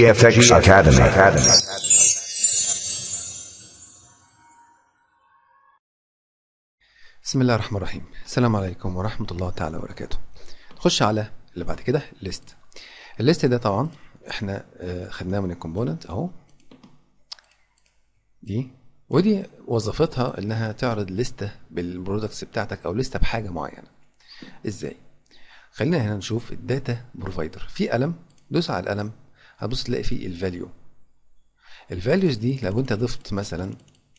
GFX Academy. Academy. بسم الله الرحمن الرحيم السلام عليكم ورحمة الله تعالى وبركاته نخش على اللي بعد كده الليست الليست ده طبعا احنا آه، خدناه من الكومبوننت اهو دي ودي وظيفتها انها تعرض لستة بالبرودكتس بتاعتك او لستة بحاجة معينة ازاي خلينا هنا نشوف الداتا بروفايدر في قلم دوس على القلم هتبص تلاقي فيه الفاليو الفاليوز دي لو انت ضفت مثلا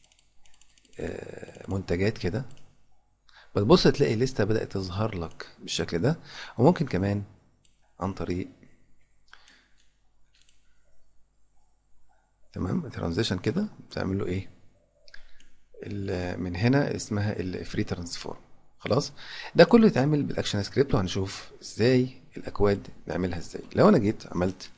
آه، منتجات كده بتبص تلاقي لستة بدأت تظهر لك بالشكل ده وممكن كمان عن طريق تمام ترانزيشن كده بتعمل له ايه ال- من هنا اسمها الفري ترانسفورم خلاص ده كله يتعمل بالاكشن سكريبت وهنشوف ازاي الاكواد نعملها ازاي لو انا جيت عملت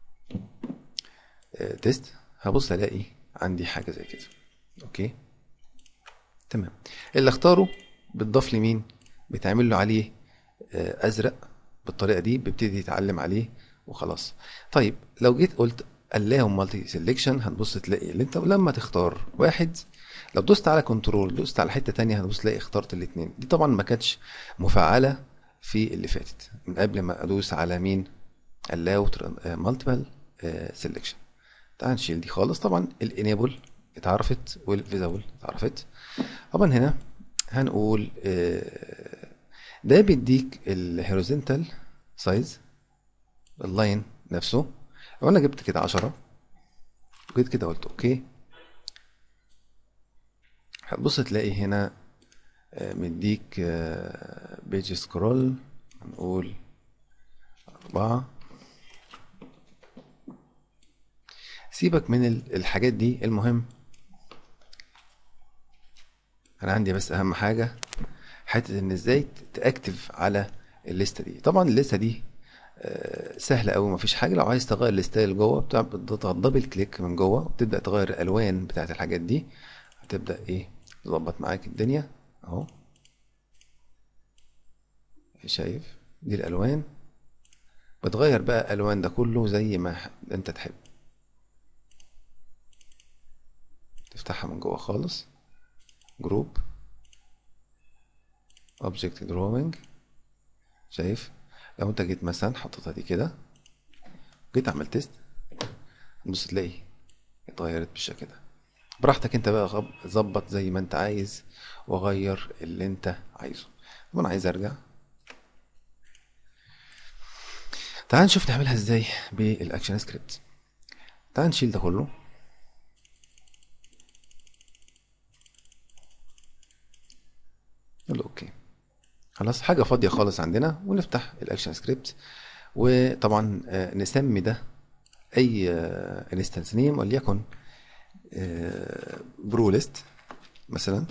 آه، تيست هبص الاقي عندي حاجه زي كده اوكي تمام اللي اختاره بتضاف لمين بيتعمل له عليه آه، ازرق بالطريقه دي بيبتدي يتعلم عليه وخلاص طيب لو جيت قلت allow مالتي سيلكشن هتبص تلاقي اللي انت لما تختار واحد لو دوست على كنترول دوست على حته تانية هتبص تلاقي اخترت الاثنين دي طبعا ما كانتش مفعله في اللي فاتت من قبل ما ادوس على مين allow مالتيبل سيلكشن تعال نشيل دي خالص طبعا الانيبل اتعرفت والفيزابل اتعرفت طبعا هنا هنقول آه، ده بيديك الهوريزونتال سايز اللاين نفسه لو انا جبت كده عشرة وجيت كده قلت اوكي هتبص تلاقي هنا آه، مديك بيج سكرول هنقول أربعة سيبك من ال- الحاجات دي المهم انا عندي بس اهم حاجه حته ان ازاي تاكتف على الليسته دي طبعا الليسته دي آه، سهله قوي مفيش حاجه لو عايز تغير الستايل جوه بتاع بتضغط دبل كليك من جوه وتبدا تغير الالوان بتاعت الحاجات دي هتبدا ايه تظبط معاك الدنيا اهو شايف دي الالوان بتغير بقى الالوان ده كله زي ما ح- انت تحب تفتحها من جوه خالص جروب اوبجكت دروينج شايف لو انت جيت مثلا حطيتها دي كده جيت عملت تيست بص تلاقي اتغيرت بالشكل ده براحتك انت بقى غب- ظبط زي ما انت عايز وغير اللي انت عايزه طب انا عايز ارجع تعال نشوف نعملها ازاي بالاكشن سكريبت تعال نشيل ده كله نقول له اوكي خلاص حاجة فاضية خالص عندنا ونفتح الاكشن سكريبت وطبعا آه، نسمي ده اي انستنس نيم وليكن برو ليست مثلا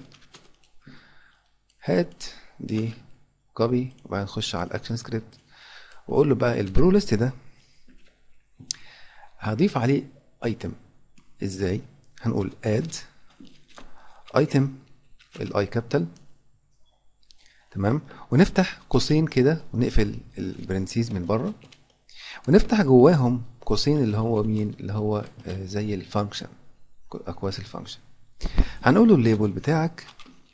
هات دي كوبي وبعدين نخش على الاكشن سكريبت واقول له بقى البرو ليست ده هضيف عليه ايتم ازاي هنقول اد ايتم الاي كابيتال تمام ونفتح قوسين كده ونقفل البرنسيز من بره ونفتح جواهم قوسين اللي هو مين اللي هو آه، زي الفانكشن اقواس الفانكشن هنقول له الليبل بتاعك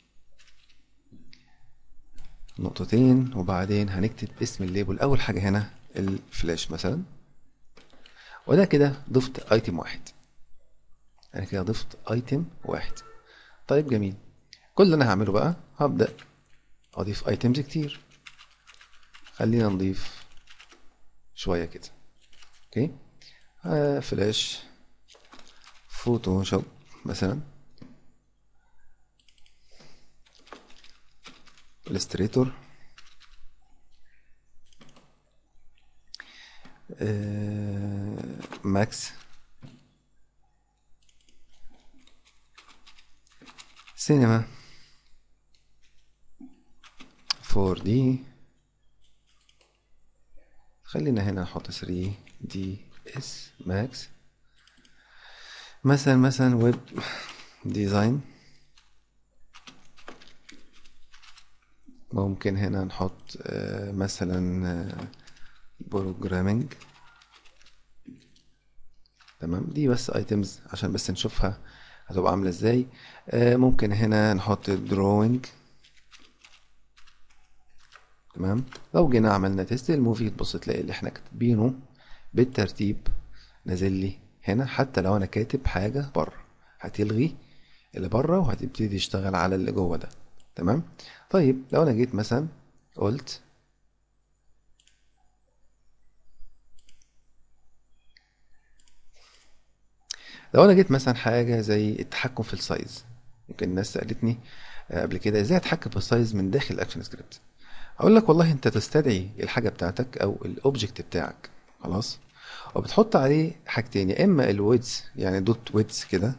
نقطتين وبعدين هنكتب اسم الليبل اول حاجه هنا الفلاش مثلا وده كده ضفت ايتم واحد انا كده ضفت ايتم واحد طيب جميل كل اللي انا هعمله بقى هبدا اضيف ايتمز كتير خلينا نضيف شويه كده اوكي آه فلاش فوتوشوب مثلا الستريتور آه ماكس سينما 4 دي خلينا هنا نحط 3 دي اس ماكس مثلا مثلا ويب ديزاين ممكن هنا نحط آه، مثلا بروجرامينج تمام دي بس ايتمز عشان بس نشوفها هتبقى عامله ازاي آه ممكن هنا نحط دروينج تمام لو جينا عملنا تيست الموفي تبص تلاقي اللي احنا كاتبينه بالترتيب نازل لي هنا حتى لو انا كاتب حاجه بره هتلغي اللي بره وهتبتدي تشتغل على اللي جوه ده تمام طيب لو انا جيت مثلا قلت لو انا جيت مثلا حاجه زي التحكم في السايز يمكن الناس سالتني آه، قبل كده ازاي اتحكم في السايز من داخل الاكشن سكريبت اقول لك والله انت تستدعي الحاجه بتاعتك او الاوبجكت بتاعك خلاص وبتحط عليه حاجتين يا اما الويدز يعني دوت ويدز كده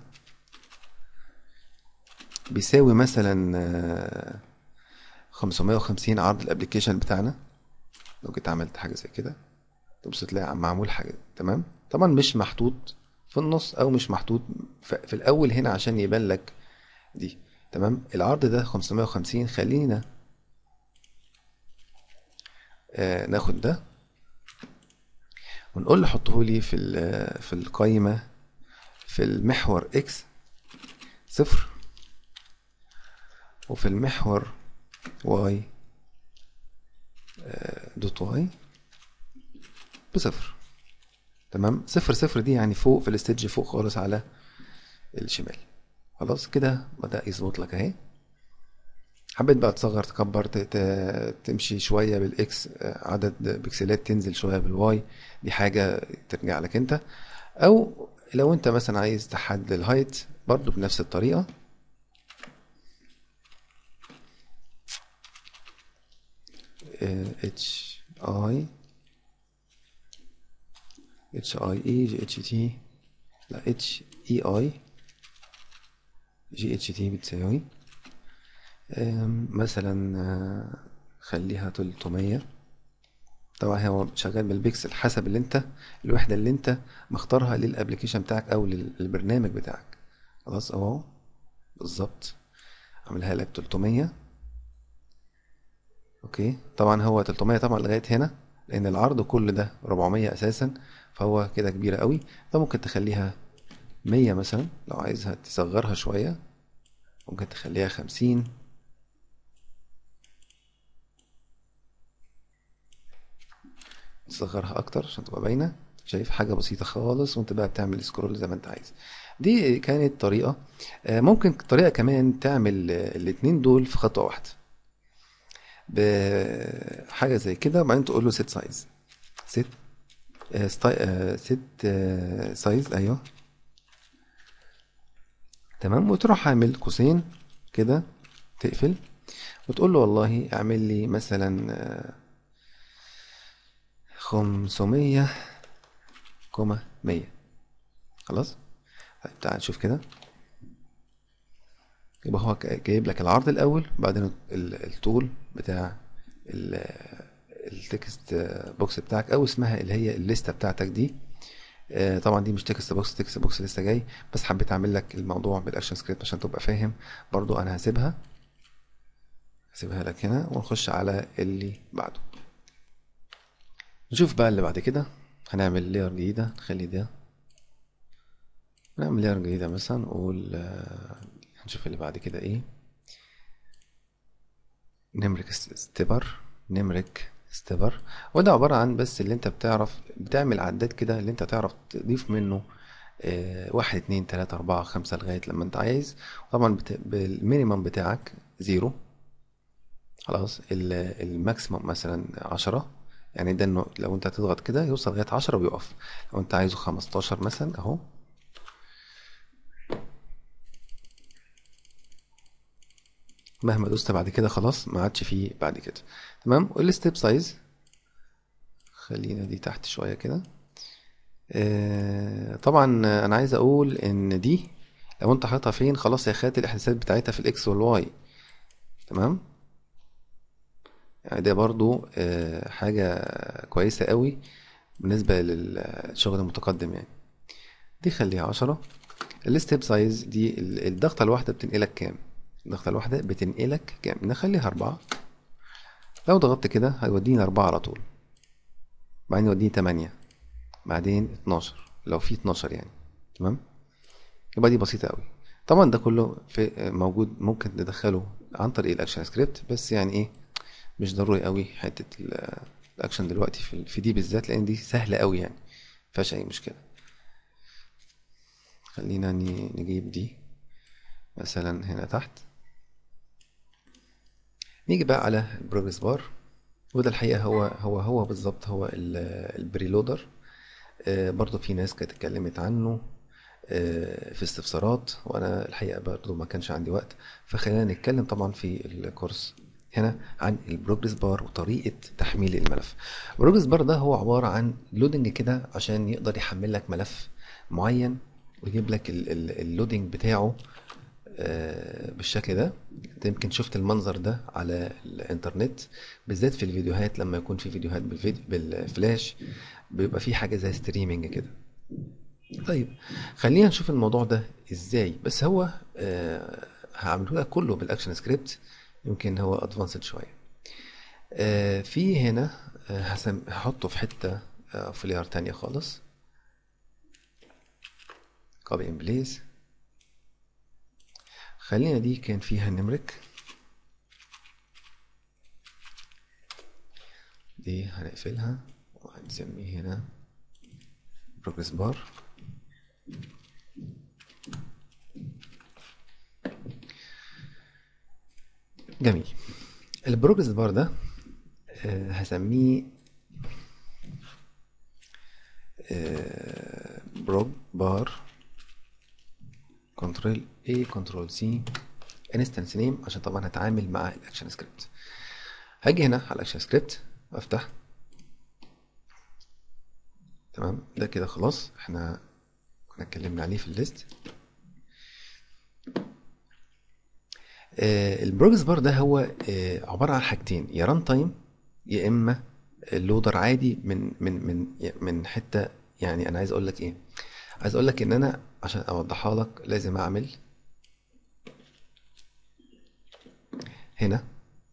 بيساوي مثلا آه، 550 عرض الابلكيشن بتاعنا لو جيت عملت حاجه زي كده تبص تلاقي معمول حاجه تمام طبعا مش محطوط في النص او مش محطوط ف- في الاول هنا عشان يبان لك دي تمام العرض ده 550 خلينا آه ناخد ده ونقول له حطه لي في ال- في القايمه في المحور اكس صفر وفي المحور واي آه، دوت واي بصفر تمام صفر صفر دي يعني فوق في الاستيدج فوق خالص على الشمال خلاص كده بدأ يظبط لك اهي حبيت بقى تصغر تكبر ت- ت- تمشي شوية بالاكس آه، عدد بكسلات تنزل شوية بالواي دي حاجة ترجع لك انت او لو انت مثلا عايز تحدد الهايت برضو بنفس الطريقة اتش اي اتش اي اي جي اتش تي لا اتش اي اي جي اتش تي بتساوي أم، مثلا آه، خليها 300 طبعا هو شغال بالبيكسل حسب اللي انت الوحدة اللي انت مختارها للابليكيشن بتاعك او لل- للبرنامج بتاعك خلاص اهو بالظبط عاملها لك 300 اوكي طبعا هو 300 طبعا لغايه هنا لان العرض كل ده 400 اساسا فهو كده كبيره قوي فممكن تخليها 100 مثلا لو عايزها تصغرها شويه ممكن تخليها 50 تصغرها اكتر عشان تبقى باينه شايف حاجه بسيطه خالص وانت بقى بتعمل سكرول زي ما انت عايز دي كانت طريقه آه، ممكن طريقه كمان تعمل آه، الاتنين دول في خطوه واحده بحاجه زي كده وبعدين تقول له سيت سايز سيت سيت سايز ايوه تمام وتروح عامل قوسين كده تقفل وتقول له والله اعمل لي مثلا آه، 500 كوما 100 خلاص طيب تعال نشوف كده يبقى هو ك- جايب لك العرض الاول بعدين ال- الطول بتاع ال- التكست بوكس بتاعك او اسمها اللي هي الليسته بتاعتك دي آه، طبعا دي مش تكست بوكس تكست بوكس لسه جاي بس حبيت اعمل لك الموضوع بالاكشن سكريبت عشان تبقى فاهم برضو انا هسيبها هسيبها لك هنا ونخش على اللي بعده نشوف بقى اللي بعد كده هنعمل لير جديدة نخلي ده نعمل لير جديدة مثلا نقول آه، هنشوف اللي بعد كده ايه نمرك ستيبر نمرك ستيبر وده عبارة عن بس اللي انت بتعرف بتعمل عداد كده اللي انت تعرف تضيف منه آه، واحد اتنين تلاتة اربعة خمسة لغاية لما انت عايز طبعا بت... بالمينيمم بتاعك زيرو خلاص ال- الماكسيمم مثلا عشرة يعني ده انه لو انت هتضغط كده يوصل لغاية عشرة ويقف لو انت عايزه خمستاشر مثلا اهو مهما دوست بعد كده خلاص ما عادش فيه بعد كده تمام والستيب سايز خلينا دي تحت شوية كده آه، طبعا انا عايز اقول ان دي لو انت حاططها فين خلاص هي خدت الاحداثات بتاعتها في الاكس والواي تمام يعني ده برضو آه، حاجة كويسة قوي بالنسبة للشغل المتقدم يعني دي خليها عشرة الستيب سايز دي ال- الضغطة الواحدة بتنقلك كام الضغطة الواحدة بتنقلك كام نخليها أربعة لو ضغطت كده هيوديني أربعة على طول بعدين يوديني تمانية بعدين اتناشر لو في 12 يعني تمام يبقى دي بسيطه قوي طبعا ده كله في موجود ممكن ندخله عن طريق الاكشن سكريبت بس يعني ايه مش ضروري قوي حته ال- الاكشن دلوقتي في في دي بالذات لان دي سهله قوي يعني مفيهاش اي مشكله خلينا ن- نجيب دي مثلا هنا تحت نيجي بقى على البروجرس بار وده الحقيقه هو هو هو بالظبط هو ال- البريلودر آه، برضو في ناس كانت اتكلمت عنه آه، في استفسارات وانا الحقيقه برضو ما كانش عندي وقت فخلينا نتكلم طبعا في الكورس هنا عن البروجرس بار وطريقه تحميل الملف البروجرس بار ده هو عباره عن لودنج كده عشان يقدر يحمل لك ملف معين ويجيب لك ال- ال- اللودنج بتاعه آه، بالشكل ده انت يمكن شفت المنظر ده على الانترنت بالذات في الفيديوهات لما يكون في فيديوهات بالفيديو بالفلاش بيبقى في حاجه زي ستريمينج كده طيب خلينا نشوف الموضوع ده ازاي بس هو آه هعمله لك كله بالاكشن سكريبت يمكن هو ادفانسد شويه آه في هنا آه هسم- هحطه في حته آه في لير تانية خالص كوبي ان بليز خلينا دي كان فيها نمرك دي هنقفلها وهنسميه هنا بروجرس بار جميل البروجرس بار ده آه، هسميه آه، بروج بار كنترول A كنترول C انستنس نيم عشان طبعا هتعامل مع الاكشن سكريبت هاجي هنا على الاكشن سكريبت وافتح تمام ده كده خلاص احنا كنا اتكلمنا عليه في الليست آه البروجرس بار ده هو آه عباره عن حاجتين يا ران تايم يا اما اللودر عادي من من من من حته يعني انا عايز اقول لك ايه عايز اقول لك ان انا عشان اوضحها لك لازم اعمل هنا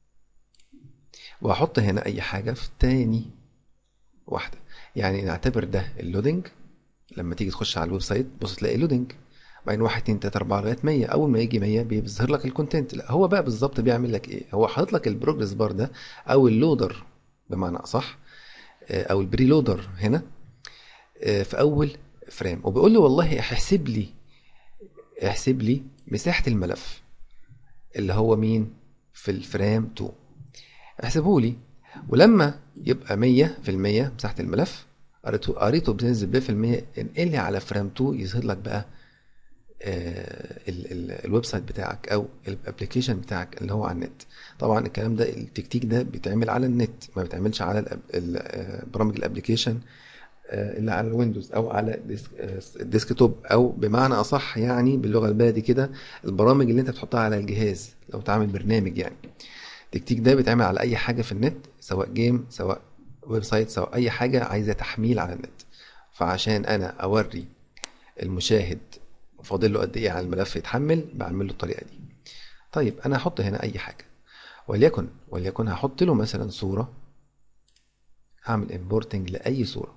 واحط هنا اي حاجه في تاني واحده يعني نعتبر ده اللودنج لما تيجي تخش على الويب سايت بص تلاقي لودنج بعدين 1 2 3 4 لغايه 100 اول ما يجي 100 بيظهر لك الكونتنت لا هو بقى بالظبط بيعمل لك ايه هو حاطط لك البروجرس بار ده او اللودر بمعنى اصح آه، او البري لودر هنا آه، في اول فريم وبيقول له والله احسب لي احسب لي مساحه الملف اللي هو مين في الفريم 2 احسبه لي ولما يبقى 100% مساحه الملف قريته قريته بنسبه ب في انقل لي على فريم 2 يظهر لك بقى آه، ال- ال- الويب سايت بتاعك او الابلكيشن بتاعك اللي هو على النت طبعا الكلام ده التكتيك ده بيتعمل على النت ما بيتعملش على الأب- ال- آه، برامج الابلكيشن آه، اللي على الويندوز او على الديسك- آه، الديسكتوب او بمعنى اصح يعني باللغه البلدي كده البرامج اللي انت بتحطها على الجهاز لو تعمل برنامج يعني التكتيك ده بيتعمل على اي حاجه في النت سواء جيم سواء ويب سايت سواء اي حاجه عايزه تحميل على النت فعشان انا اوري المشاهد فاضل له قد ايه على الملف يتحمل بعمل له الطريقه دي طيب انا هحط هنا اي حاجه وليكن وليكن هحط له مثلا صوره هعمل امبورتنج لاي صوره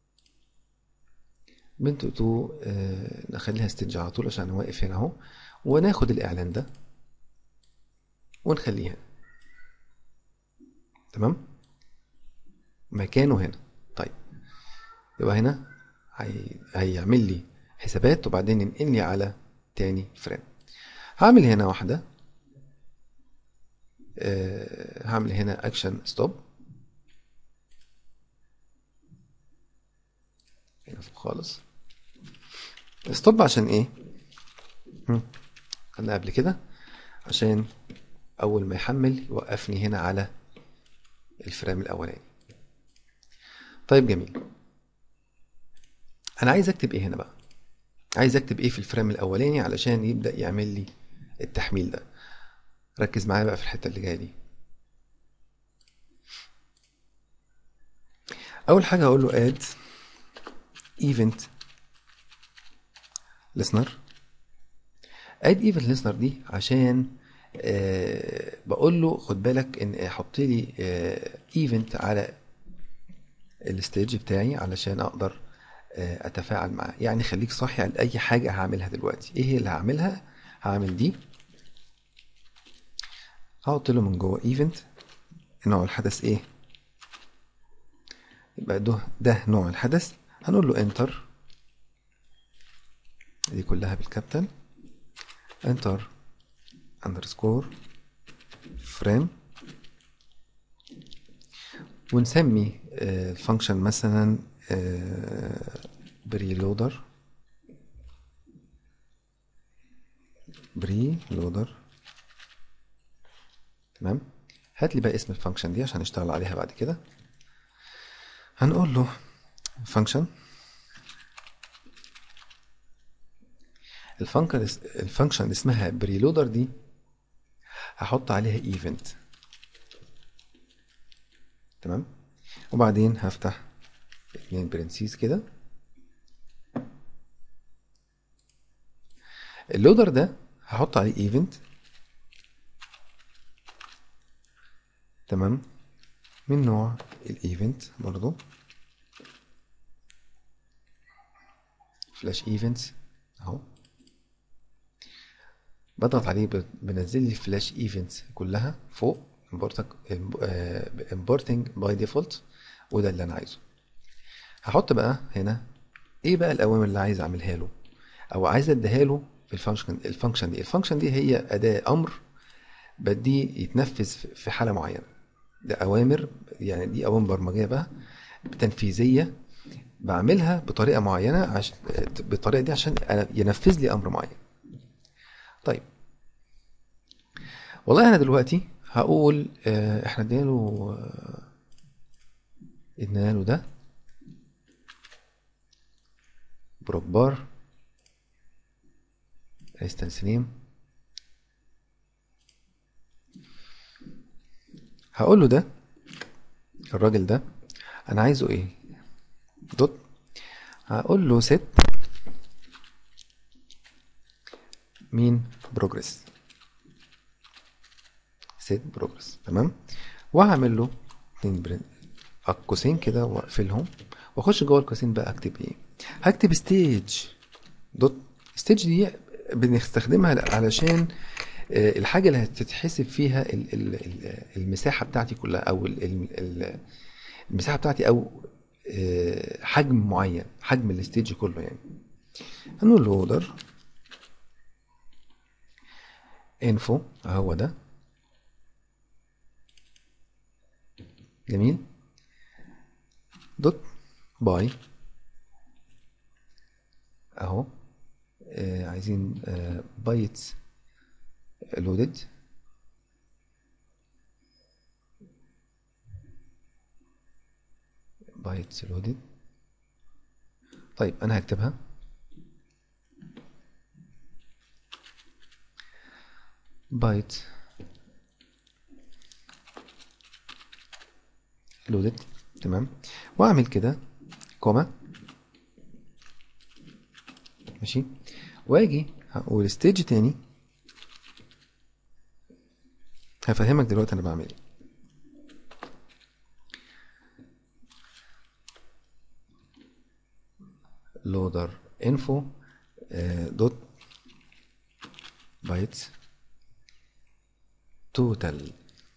بنت تو آه نخليها ستيج على طول عشان واقف هنا اهو وناخد الاعلان ده ونخليه هنا تمام مكانه هنا طيب يبقى هنا هي... هيعمل لي حسابات وبعدين ينقل لي على تاني فريم هعمل هنا واحدة آه، هعمل هنا اكشن ستوب هنا فوق خالص ستوب عشان ايه هم، خدنا قبل كده عشان اول ما يحمل يوقفني هنا على الفريم الاولاني طيب جميل انا عايز اكتب ايه هنا بقى عايز اكتب ايه في الفريم الاولاني علشان يبدا يعمل لي التحميل ده ركز معايا بقى في الحته اللي جايه دي اول حاجه هقول له add event listener add event listener دي عشان آه بقول له خد بالك ان احط لي آه event على الستيج بتاعي علشان اقدر آه، اتفاعل معاه يعني خليك صاحي على اي حاجه هعملها دلوقتي ايه هي اللي هعملها هعمل دي هحط له من جوه ايفنت نوع الحدث ايه يبقى ده ده نوع الحدث هنقول له انتر دي كلها بالكابيتال انتر اندرسكور فريم ونسمي الفانكشن مثلا بري لودر بري لودر تمام هات لي بقى اسم الفانكشن دي عشان نشتغل عليها بعد كده هنقول له فانكشن الفانكشن الفانكشن اسمها بريلودر دي هحط عليها ايفنت تمام وبعدين هفتح اتنين برنسيس كده اللودر ده هحط عليه ايفنت تمام من نوع الايفنت برضو فلاش ايفنتس اهو بضغط عليه ب- بنزل لي الفلاش ايفنتس كلها فوق importing باي ديفولت وده اللي انا عايزه هحط بقى هنا ايه بقى الاوامر اللي عايز اعملها له او عايز اديها له في الفانكشن الفانكشن دي الفانكشن دي هي اداه امر بديه يتنفذ في- في حاله معينه ده اوامر يعني دي اوامر برمجيه بقى تنفيذيه بعملها بطريقه معينه عشان بالطريقه دي عشان أنا- ينفذ لي امر معين طيب والله انا دلوقتي هقول آه، احنا ادينا له آه، ادينا له ده بروك بار انستنس نيم هقول له ده الراجل ده انا عايزه ايه دوت هقول له set مين بروجرس set بروجرس تمام وهعمل له اتنين برن قوسين كده واقفلهم واخش جوه القوسين بقى اكتب ايه هكتب ستيج دوت ستيج دي بنستخدمها علشان آه، الحاجه اللي هتتحسب فيها ال- ال- ال- المساحه بتاعتي كلها او ال- ال- ال- المساحه بتاعتي او آه، حجم معين حجم الستيج كله يعني هنقول له اوردر انفو اهو ده جميل دوت باي اهو آه عايزين آه بايتس لودد بايتس لودد طيب انا هكتبها بايت لودد تمام واعمل كده كوما ماشي واجي هقول ستيج تاني هفهمك دلوقتي انا بعمل ايه لودر انفو دوت بايتس توتال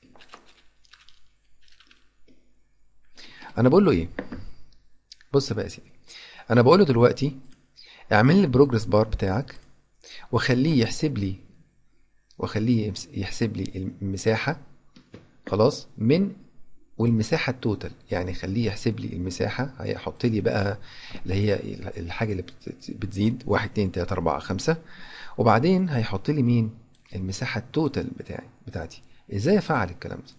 انا بقول له ايه بص بقى يا سيدي انا بقول له دلوقتي اعمل لي البروجرس بار بتاعك وخليه يحسب لي وخليه يمس- يحسب لي المساحه خلاص من والمساحه التوتال يعني خليه يحسب لي المساحه هيحط لي بقى اللي هي الحاجه اللي بت- بتزيد 1 2 3 4 5 وبعدين هيحط لي مين المساحه التوتال بتاعي بتاعتي ازاي افعل الكلام ده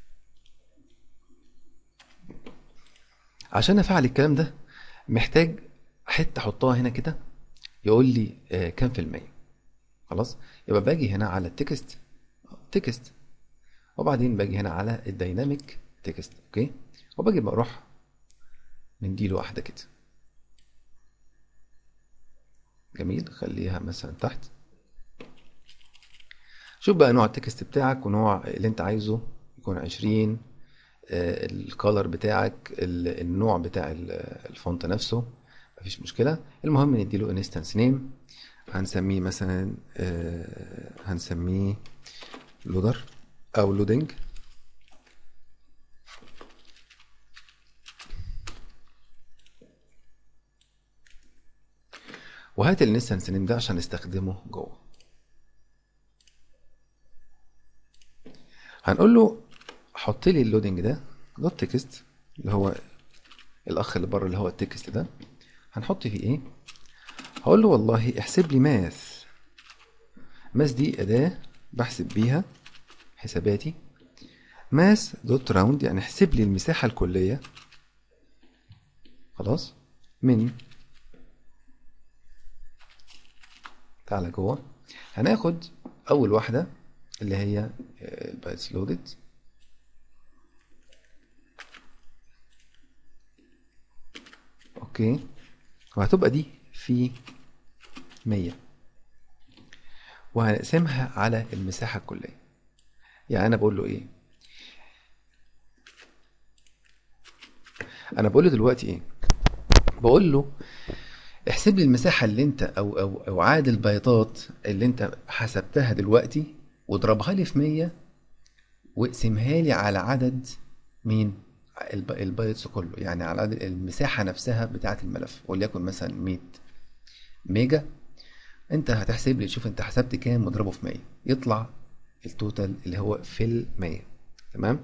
عشان افعل الكلام ده محتاج حته احطها هنا كده يقول لي آه، كام في المية خلاص يبقى باجي هنا على التكست تكست وبعدين باجي هنا على الديناميك تكست اوكي وباجي بروح مديله واحده كده جميل خليها مثلا تحت شوف بقى نوع التكست بتاعك ونوع اللي انت عايزه يكون 20 الكالر بتاعك ال- النوع بتاع ال- الفونت نفسه مفيش مشكله المهم نديله انستنس نيم هنسميه مثلا آه هنسميه لودر او لودنج وهات الانستنس نيم ده عشان نستخدمه جوه هنقول له حط لي اللودنج ده دوت تكست اللي هو الاخ اللي بره اللي هو التكست ده هنحط فيه ايه هقول له والله احسب لي ماث ماث دي اداه بحسب بيها حساباتي ماث دوت راوند يعني احسب لي المساحه الكليه خلاص من تعالى جوه هناخد اول واحده اللي هي البايتس لودد اوكي وهتبقى دي في مية وهنقسمها على المساحة الكلية يعني أنا بقول له إيه أنا بقول له دلوقتي إيه بقول له احسب لي المساحة اللي أنت أو أو أو عدد البيضات اللي أنت حسبتها دلوقتي واضربها لي في مية واقسمها لي على عدد مين الب- البايتس كله يعني على عدد المساحة نفسها بتاعة الملف وليكن مثلا 100 ميجا انت هتحسب لي تشوف انت حسبت كام واضربه في 100 يطلع التوتال اللي هو في المية تمام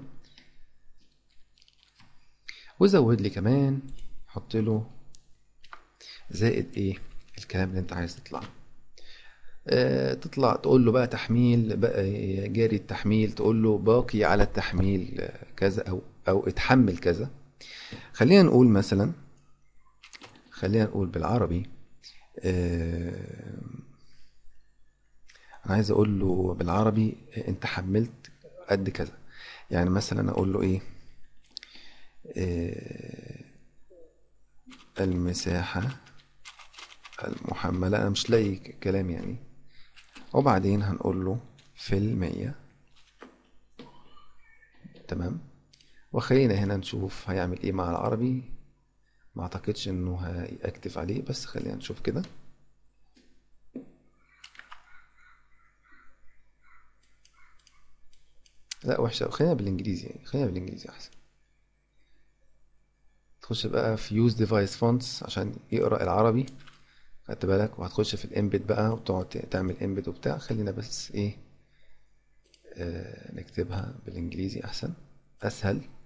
وزود لي كمان حط له زائد ايه الكلام اللي انت عايز تطلع آه، تطلع تقول له بقى تحميل بقى جاري التحميل تقول له باقي على التحميل آه، كذا او او اتحمل كذا خلينا نقول مثلا خلينا نقول بالعربي آه، انا عايز اقول له بالعربي آه، انت حملت قد كذا يعني مثلا اقول له ايه آه، المساحة المحملة انا مش لاقي ك- كلام يعني وبعدين هنقول له في المية تمام وخلينا هنا نشوف هيعمل ايه مع العربي ما اعتقدش انه هيأكتف عليه بس خلينا نشوف كده لا وحشة أوي. خلينا بالانجليزي يعني خلينا بالانجليزي احسن تخش بقى في يوز ديفايس فونتس عشان يقرأ العربي خدت بالك وهتخش في الامبيد بقى وتقعد تعمل امبيد وبتاع خلينا بس ايه آه نكتبها بالانجليزي احسن اسهل